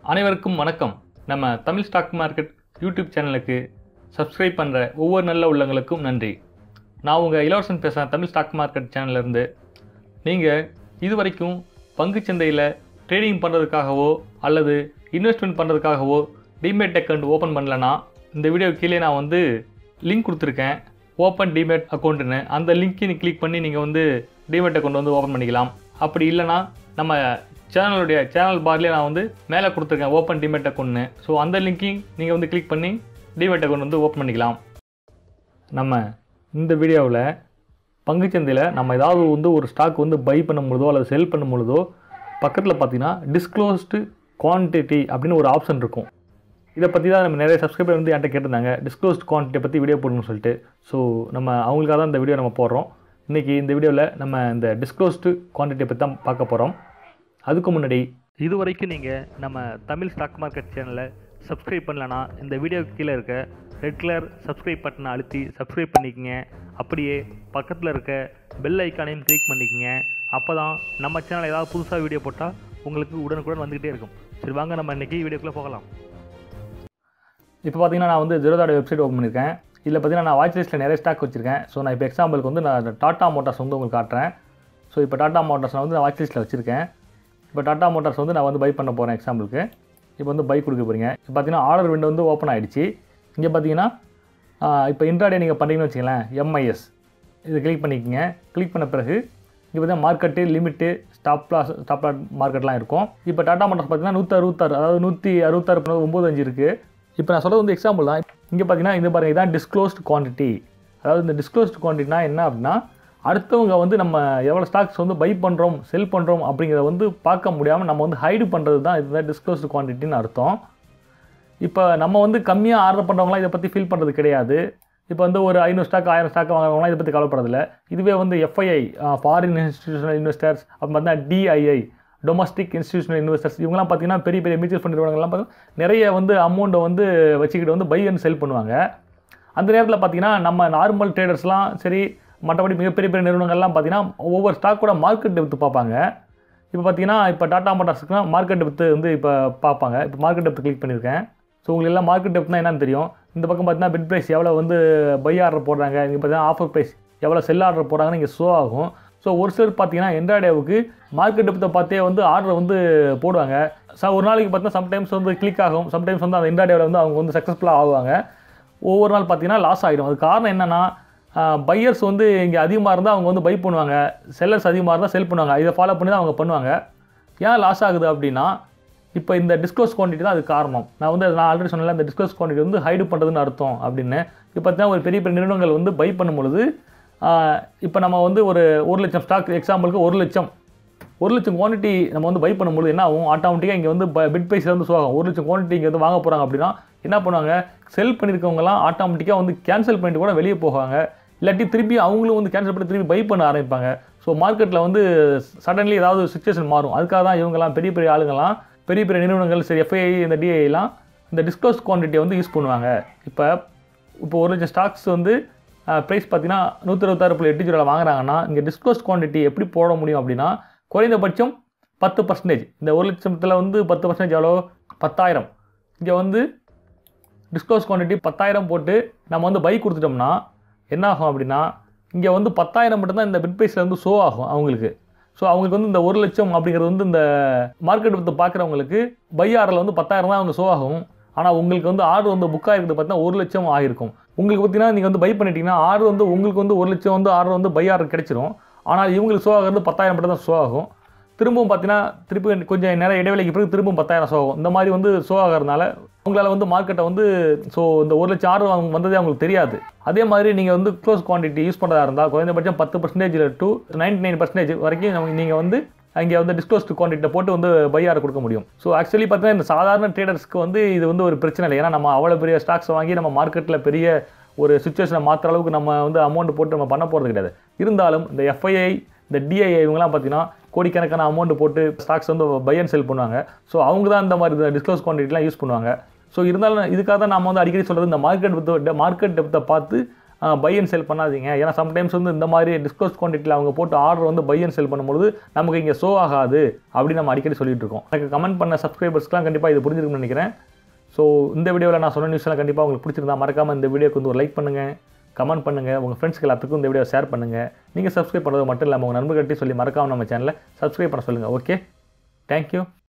அனைவருக்கும் வணக்கம் நம்ம தமிழ் ஸ்டாக் மார்க்கெட் யூடியூப் சேனலுக்கு சப்ஸ்கிரைப் பண்ணுற ஒவ்வொரு நல்ல உள்ளங்களுக்கும் நன்றி நான் உங்கள் இளவரசன் பேசுகிறேன் தமிழ் ஸ்டாக் மார்க்கெட் சேனல்லேருந்து நீங்கள் இது வரைக்கும் பங்குச்சந்தையில் ட்ரேடிங் பண்ணுறதுக்காகவோ அல்லது இன்வெஸ்ட்மெண்ட் பண்ணுறதுக்காகவோ டிமேட் அக்கௌண்ட் ஓப்பன் பண்ணலனா இந்த வீடியோ கீழே நான் வந்து லிங்க் கொடுத்துருக்கேன் ஓப்பன் டிமேட் அக்கௌண்ட்டுன்னு அந்த லிங்க்கை நீ கிளிக் பண்ணி நீங்கள் வந்து டிமேட் அக்கௌண்ட் வந்து ஓப்பன் பண்ணிக்கலாம் அப்படி இல்லைனா நம்ம சேனலுடைய சேனல் பார்லேயே நான் வந்து மேலே கொடுத்துருக்கேன் ஓப்பன் டிமேட் அக்கௌண்ட்னு ஸோ அந்த லிங்க்கையும் நீங்கள் வந்து கிளிக் பண்ணி டிமேட் அக்கௌண்ட் வந்து ஓப்பன் பண்ணிக்கலாம் நம்ம இந்த வீடியோவில் பங்குச்சந்தையில் நம்ம ஏதாவது வந்து ஒரு ஸ்டாக் வந்து பை பண்ணும் பொழுதோ அல்லது செல் பண்ணும் பொழுதோ பக்கத்தில் பார்த்தீங்கன்னா டிஸ்க்ளோஸ்டு குவான்டிட்டி அப்படின்னு ஒரு ஆப்ஷன் இருக்கும் இதை பற்றி தான் நம்ம நிறைய சப்ஸ்கிரைபர் வந்து என்கிட்ட கேட்டிருந்தாங்க டிஸ்க்ளோஸ்ட் குவான்டிட்டியை பற்றி வீடியோ போடணும்னு சொல்லிட்டு ஸோ நம்ம அவங்களுக்காக தான் இந்த வீடியோ நம்ம போடுறோம் இன்றைக்கி இந்த வீடியோவில் நம்ம இந்த டிஸ்க்ளோஸ்டு குவான்டிட்டியை பற்றி தான் பார்க்க போகிறோம் அதுக்கு முன்னாடி இது வரைக்கும் நீங்கள் நம்ம தமிழ் ஸ்டாக் மார்க்கெட் சேனலை சப்ஸ்கிரைப் பண்ணலனா இந்த வீடியோக்கு கீழே இருக்க ரெட் கலர் சப்ஸ்கிரைப் பட்டனை அழுத்தி சப்ஸ்கிரைப் பண்ணிக்கங்க அப்படியே பக்கத்தில் இருக்க பெல் ஐக்கானையும் கிளிக் பண்ணிக்கங்க அப்போ தான் நம்ம சேனல் ஏதாவது புதுசாக வீடியோ போட்டால் உங்களுக்கு உடனுக்குடன் வந்துக்கிட்டே இருக்கும் சரி வாங்க நம்ம இன்றைக்கி வீடியோக்குள்ளே போகலாம் இப்போ பார்த்தீங்கன்னா நான் வந்து ஜெரோதாட வெப்சைட் ஓப்பன் பண்ணியிருக்கேன் இதில் பார்த்தீங்கன்னா நான் வாட்ச் லிஸ்ட்டில் நிறைய ஸ்டாக் வச்சிருக்கேன் ஸோ நான் இப்போ எக்ஸாம்பிளுக்கு வந்து நான் டாட்டா மோட்டார்ஸ் வந்து உங்களுக்கு காட்டுறேன் ஸோ இப்போ டாட்டா மோட்டார்ஸ் நான் வந்து நான் வாட்ச் லிஸ்ட்டில் வச்சிருக்கேன் இப்போ டாட்டா மோட்டார்ஸ் வந்து நான் வந்து பை பண்ண போகிறேன் எக்ஸாம்பிளுக்கு இப்போ வந்து பை கொடுக்க போகிறீங்க இப்போ பார்த்தீங்கன்னா ஆர்டர் விண்டோ வந்து ஓப்பன் ஆகிடுச்சு இங்கே பார்த்தீங்கன்னா இப்போ இன்ட்ராடே நீங்கள் பண்ணுறீங்கன்னு வச்சுங்களேன் எம்ஐஎஸ் இது கிளிக் பண்ணிக்கோங்க கிளிக் பண்ண பிறகு இங்கே பார்த்தீங்கன்னா market limit stop loss stop lot மார்க்கெட்லாம் இருக்கும் இப்போ டாட்டா மோட்டார்ஸ் பார்த்தீங்கன்னா நூற்றி அறுபத்தாறு அதாவது நூற்றி அறுபத்தாறு ஒம்பது அஞ்சு இருக்குது இப்போ நான் சொல்கிறது வந்து எக்ஸாம்பிள் தான் இங்கே பார்த்தீங்கன்னா இது பாருங்கள் இதான் டிஸ்க்ளோஸ்ட் குவான்டிட்டி அதாவது இந்த டிஸ்க்ளோஸ்ட் குவான்டிட்டினா என்ன அப்படின்னா அடுத்தவங்க வந்து நம்ம எவ்வளோ ஸ்டாக்ஸ் வந்து பை பண்ணுறோம் செல் பண்ணுறோம் அப்படிங்கிறத வந்து பார்க்க முடியாமல் நம்ம வந்து ஹைடு பண்ணுறது தான் இதுதான் டிஸ்க்ளோஸ்ட் குவான்டிட்டின்னு அர்த்தம் இப்போ நம்ம வந்து கம்மியாக ஆர்டர் பண்ணுறவங்களாம் இதை பற்றி ஃபீல் பண்ணுறது கிடையாது இப்போ வந்து ஒரு ஐநூறு ஸ்டாக் ஆயிரம் ஸ்டாக் வாங்குறவங்களாம் இதை பற்றி கவலைப்படுறதில்ல இதுவே வந்து எஃப்ஐஐ ஃபாரின் இன்ஸ்டியூஷனல் இன்வெஸ்டர்ஸ் அப்புறம் பார்த்தீங்கன்னா டிஐஐ டொமஸ்டிக் இன்ஸ்டியூஷனல் இன்வெஸ்டர்ஸ் இவங்கலாம் பார்த்தீங்கன்னா பெரிய பெரிய மியூச்சுவல் ஃபண்ட் நிறுவனங்கள்லாம் பார்த்தீங்கன்னா நிறைய வந்து அமௌண்ட்டை வந்து வச்சுக்கிட்டு வந்து பை அண்ட் செல் பண்ணுவாங்க அந்த நேரத்தில் பார்த்தீங்கன்னா நம்ம நார்மல் ட்ரேடர்ஸ்லாம் சரி மற்றபடி மிகப்பெரிய பெரிய நிறுவனங்கள்லாம் பார்த்தீங்கன்னா ஒவ்வொரு ஸ்டாக்கோட மார்க்கெட் டெப்த்து பார்ப்பாங்க இப்போ பார்த்தீங்கன்னா இப்போ டாடா மோட்டார்ஸ்க்குனா மார்க்கெட் டெப்த்து வந்து இப்போ பார்ப்பாங்க இப்போ மார்க்கெட் டெப்த்து கிளிக் பண்ணியிருக்கேன் ஸோ உங்களுக்கு எல்லாம் மார்க்கெட் டெப்த்னா என்னன்னு தெரியும் இந்த பக்கம் பார்த்தீங்கன்னா பிட் ப்ரைஸ் எவ்வளோ வந்து பை ஆர்டர் போடுறாங்க இங்கே பார்த்தீங்கன்னா ஆஃபர் ப்ரைஸ் எவ்வளோ செல் ஆர்டர் போடுறாங்கன்னு இங்கே ஷோ ஆகும் ஸோ ஒரு சிலர் பார்த்தீங்கன்னா என்ட்ராடேவுக்கு மார்க்கெட் டெப்த்தை பார்த்தே வந்து ஆர்டர் வந்து போடுவாங்க ச ஒரு நாளைக்கு பார்த்தீங்கன்னா சம்டைம்ஸ் வந்து கிளிக் ஆகும் சம்டைம்ஸ் வந்து அந்த இன்ட்ராடேவில் வந்து அவங்க வந்து சக்ஸஸ்ஃபுல்லாக ஆகுவாங்க ஒவ்வொரு நாள் பார்த்தீங்கன்னா லாஸ் ஆகிடும் அது காரணம் என்னென்னா பையர்ஸ் வந்து இங்கே அதிகமாக இருந்தால் அவங்க வந்து பை பண்ணுவாங்க செல்லர்ஸ் அதிகமாக இருந்தால் செல் பண்ணுவாங்க இதை ஃபாலோ பண்ணி தான் அவங்க பண்ணுவாங்க ஏன் லாஸ் ஆகுது அப்படின்னா இப்போ இந்த டிஸ்க்ளோஸ் குவான்டிட்டி தான் அது காரணம் நான் வந்து நான் ஆல்ரெடி சொன்னல இந்த டிஸ்க்ளோஸ் குவான்டிட்டி வந்து ஹைடு பண்ணுறதுன்னு அர்த்தம் அப்படின்னு இப்போ பார்த்தீங்கன்னா ஒரு பெரிய பெரிய நிறுவனங்கள் வந்து பை பண்ணும் பொழுது இப்போ நம்ம வந்து ஒரு ஒரு லட்சம் ஸ்டாக் எக்ஸாம்பிளுக்கு ஒரு லட்சம் ஒரு லட்சம் குவான்டிட்டி நம்ம வந்து பை பண்ணும்போது என்ன ஆகும் ஆட்டோமேட்டிக்காக இங்கே வந்து பிட் ப்ரைஸ் வந்து ஷோ ஆகும் ஒரு லட்சம் குவான்டிட்டி இங்கே வந்து வாங்க போகிறாங்க அப்படின்னா என்ன பண்ணுவாங்க செல் பண்ணியிருக்கவங்கலாம் ஆட்டோமேட்டிக்காக வந்து கேன்சல் பண்ணிட்டு கூட வெளியே போவாங்க இல்லாட்டி திருப்பி அவங்களும் வந்து கேன்சல் பண்ணி திருப்பி பை பண்ண ஆரம்பிப்பாங்க ஸோ மார்க்கெட்டில் வந்து சடன்லி ஏதாவது சுச்சுவேஷன் மாறும் அதுக்காக தான் இவங்கெல்லாம் பெரிய பெரிய ஆளுங்கள்லாம் பெரிய பெரிய நிறுவனங்கள் சரி எஃப்ஐஐ இந்த டிஐலாம் இந்த டிஸ்க்ளோஸ் குவான்டிட்டியை வந்து யூஸ் பண்ணுவாங்க இப்போ இப்போ ஒரு லட்சம் ஸ்டாக்ஸ் வந்து ப்ரைஸ் பார்த்தீங்கன்னா நூற்றி இருபத்தாறு புள்ளி எட்டு ஜீரோவில் வாங்குறாங்கன்னா இங்கே டிஸ்க்ளோஸ் குவான்டிட்டி எப்படி போட முடியும் அப்படின்னா குறைந்தபட்சம் பத்து பர்சன்டேஜ் இந்த ஒரு லட்சத்தில் வந்து பத்து பர்சன்டேஜ் எவ்வளோ பத்தாயிரம் இங்கே வந்து டிஸ்க்ளோஸ் குவான்டிட்டி பத்தாயிரம் போட்டு நம்ம வந்து பை கொடுத்துட்டோம்னா என்ன ஆகும் அப்படின்னா இங்கே வந்து பத்தாயிரம் மட்டும்தான் இந்த பிட் ப்ரைஸில் வந்து ஷோ ஆகும் அவங்களுக்கு ஸோ அவங்களுக்கு வந்து இந்த ஒரு லட்சம் அப்படிங்கிறது வந்து இந்த மார்க்கெட் வித்து பார்க்குறவங்களுக்கு பை ஆரில் வந்து பத்தாயிரம் தான் அவங்க ஷோ ஆகும் ஆனால் உங்களுக்கு வந்து ஆர்டர் வந்து புக் ஆகிருக்கிறது பார்த்தீங்கன்னா ஒரு லட்சம் ஆகிருக்கும் உங்களுக்கு பார்த்தீங்கன்னா நீங்கள் வந்து பை பண்ணிட்டீங்கன்னா ஆர்டர் வந்து உங்களுக்கு வந்து ஒரு லட்சம் வந்து ஆர்டர் வந்து பை ஆர்டர் கிடைச்சிரும் ஆனால் இவங்களுக்கு ஷோ ஆகிறது பத்தாயிரம் மட்டும் தான் ஷோ ஆகும் திரும்பவும் பார்த்தீங்கன்னா திருப்பி கொஞ்சம் நிறைய இடைவெளிக்கு பிறகு திரும்பவும் பத்தாயிரம் ஷோ ஆகும் இந்த மாதிரி வந்து ஷோ ஆகிறதுனால உங்களால் வந்து மார்க்கெட்டை வந்து ஸோ இந்த ஒரு லட்சம் ஆர்டர் அவங்க வந்ததே அவங்களுக்கு தெரியாது அதே மாதிரி நீங்கள் வந்து க்ளோஸ் குவான்டிட்டி யூஸ் பண்ணுறதா இருந்தால் குறைந்தபட்சம் பத்து பர்சன்டேஜில் டு நைன்டி நைன் பர்சன்டேஜ் வரைக்கும் நீங்கள் வந்து அங்கே வந்து டிஸ்க்ளோஸ்ட் குவான்டிட்டியை போட்டு வந்து பையார் கொடுக்க முடியும் ஸோ ஆக்சுவலி பார்த்தீங்கன்னா இந்த சாதாரண ட்ரேடர்ஸ்க்கு வந்து இது வந்து ஒரு பிரச்சனை இல்லை ஏன்னா நம்ம அவ்வளோ பெரிய ஸ்டாக்ஸ் வாங்கி நம்ம மார்க்கெட்டில் பெரிய ஒரு சுச்சுவேஷனை மாற்றுற அளவுக்கு நம்ம வந்து அமௌண்ட் போட்டு நம்ம பண்ண போகிறது கிடையாது இருந்தாலும் இந்த எஃப்ஐஐ இந்த டிஐஐ இவங்கலாம் பார்த்தீங்கன்னா கோடிக்கணக்கான அமௌண்ட் போட்டு ஸ்டாக்ஸ் வந்து பை அண்ட் செல் பண்ணுவாங்க ஸோ அவங்க தான் இந்த மாதிரி டிஸ்க்ளோஸ் குவான்டிட்டிலாம் யூஸ் பண்ணுவாங்க ஸோ இருந்தாலும் இதுக்காக தான் நம்ம வந்து அடிக்கடி சொல்கிறது இந்த மார்க்கெட் டெப்த்தை மார்க்கெட் டெப்த்தை பார்த்து பை அண்ட் செல் பண்ணாதீங்க ஏன்னா சம்டைம்ஸ் வந்து இந்த மாதிரி டிஸ்கவுஸ் குவான்டிட்டியில் அவங்க போட்டு ஆர்டர் வந்து பை அண்ட் செல் பண்ணும்போது நமக்கு இங்கே ஷோ ஆகாது அப்படின்னு நம்ம அடிக்கடி சொல்லிட்டு இருக்கோம் எனக்கு கமெண்ட் பண்ண சப்ஸ்கிரைபர்ஸ்க்குலாம் கண்டிப்பாக இது புரிஞ்சிருக்கும்னு நினைக்கிறேன் ஸோ இந்த வீடியோவில் நான் சொன்ன நியூஸ்லாம் கண்டிப்பாக உங்களுக்கு பிடிச்சிருந்தா மறக்காமல் இந்த வீடியோக்கு வந்து ஒரு லைக் பண்ணுங்கள் கமெண்ட் பண்ணுங்கள் உங்கள் ஃப்ரெண்ட்ஸ்க்கு எல்லாத்துக்கும் இந்த வீடியோ ஷேர் பண்ணுங்கள் நீங்கள் சப்ஸ்கிரைப் பண்ணுறது மட்டும் இல்லாமல் உங்கள் நண்பர்கள்ட்டையும் சொல்லி மறக்காமல் நம்ம சேனலை சப்ஸ்கிரைப் பண்ண சொல்லுங்கள் ஓகே தேங்க்யூ